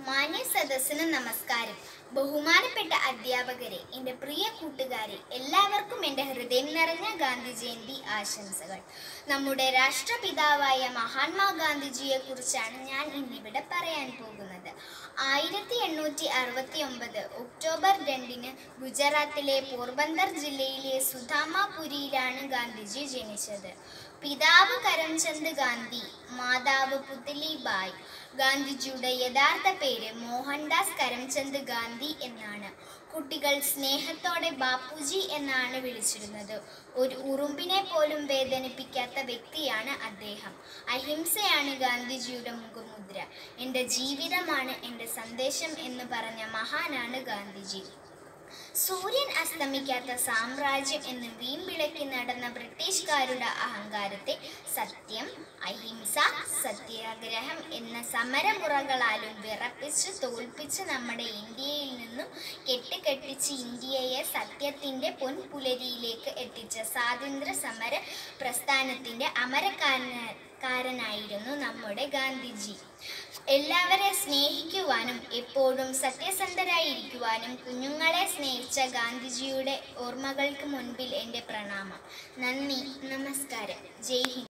മാന്യ സദസ്സിന് നമസ്കാരം ബഹുമാനപ്പെട്ട അധ്യാപകരെ എൻ്റെ പ്രിയ കൂട്ടുകാരെ എല്ലാവർക്കും എൻ്റെ ഹൃദയം നിറഞ്ഞ ഗാന്ധി ജയന്തി ആശംസകൾ നമ്മുടെ രാഷ്ട്രപിതാവായ മഹാത്മാഗാന്ധിജിയെ കുറിച്ചാണ് ഞാൻ ഇന്നിവിടെ പറയാൻ പോകുന്നത് ആയിരത്തി എണ്ണൂറ്റി അറുപത്തി ഒമ്പത് ഒക്ടോബർ രണ്ടിന് ഗുജറാത്തിലെ പോർബന്ദർ ജില്ലയിലെ സുധാമാപുരിയിലാണ് ഗാന്ധിജി ജനിച്ചത് പിതാവ് കരംചന്ദ് ഗാന്ധി മാതാവ് പുത്ലിബായ് ഗാന്ധിജിയുടെ യഥാർത്ഥ പേര് മോഹൻദാസ് കരംചന്ദ് ഗാന്ധി എന്നാണ് കുട്ടികൾ സ്നേഹത്തോടെ ബാപ്പുജി എന്നാണ് വിളിച്ചിരുന്നത് ഒരു ഉറുമ്പിനെ പോലും വേദനിപ്പിക്കാത്ത വ്യക്തിയാണ് അദ്ദേഹം അഹിംസയാണ് ഗാന്ധിജിയുടെ മുഖമുദ്ര എൻ്റെ ജീവിതമാണ് എൻ്റെ സന്ദേശം എന്ന് പറഞ്ഞ മഹാനാണ് ഗാന്ധിജി സൂര്യൻ അസ്തമിക്കാത്ത സാമ്രാജ്യം എന്ന് വീമ്പിളക്കി നടന്ന ബ്രിട്ടീഷുകാരുടെ അഹങ്കാരത്തെ സത്യം അഹിംസ സത്യാഗ്രഹം എന്ന സമരമുറകളാലും വിറപ്പിച്ച് തോൽപ്പിച്ച് നമ്മുടെ ഇന്ത്യയിൽ നിന്നും കെട്ടുകെട്ടിച്ച് ഇന്ത്യയെ സത്യത്തിൻ്റെ പൊൻപുലരിയിലേക്ക് എത്തിച്ച സ്വാതന്ത്ര്യ സമര പ്രസ്ഥാനത്തിൻ്റെ അമരക്കാരനായിരുന്നു നമ്മുടെ ഗാന്ധിജി എല്ലാവരെ സ്നേഹിക്കുവാനും എപ്പോഴും സത്യസന്ധരായിരിക്കുവാനും കുഞ്ഞുങ്ങളെ സ്നേഹിച്ച ഗാന്ധിജിയുടെ ഓർമ്മകൾക്ക് മുൻപിൽ എൻ്റെ പ്രണാമം നന്ദി നമസ്കാരം ജയ് ഹിന്ദ്